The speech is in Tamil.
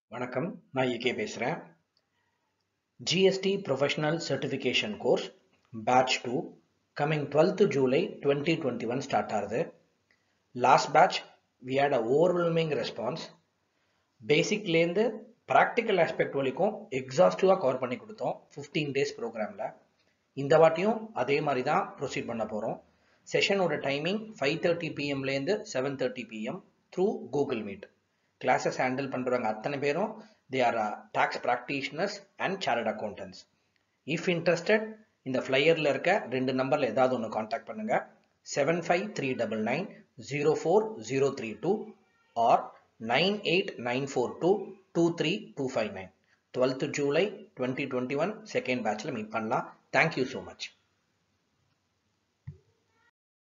வணக்கம் நான் ஏகே பேசுகிறேன் GST professional certification course batch two coming twelfth July twenty twenty one start ஆகுது last batch we had a overwhelming response பேசிக்லேருந்து ப்ராக்டிக்கல் ஆஸ்பெக்ட் வரைக்கும் எக்ஸாஸ்டிவாக கவர் பண்ணி கொடுத்தோம் ஃபிஃப்டீன் டேஸ் ப்ரோக்ராமில் இந்த வாட்டியும் அதே மாதிரி தான் ப்ரொசீட் பண்ண போகிறோம் செஷனோட டைமிங் ஃபைவ் தேர்ட்டி பிஎம்லேருந்து seven thirty PM through Google Meet classes handle பண்ணுறவங்க அத்தனை பேரும் they are tax practitioners and chartered accountants if interested இந்த ஃப்ளையரில் இருக்க ரெண்டு நம்பரில் ஏதாவது ஒன்று காண்டாக்ட் பண்ணுங்கள் seven five three double nine zero four zero three two or nine eight nine four two two three two five nine twelfth July twenty twenty one second பேட்சில் மீட் பண்ணலாம் தேங்க்யூ ஸோ மச்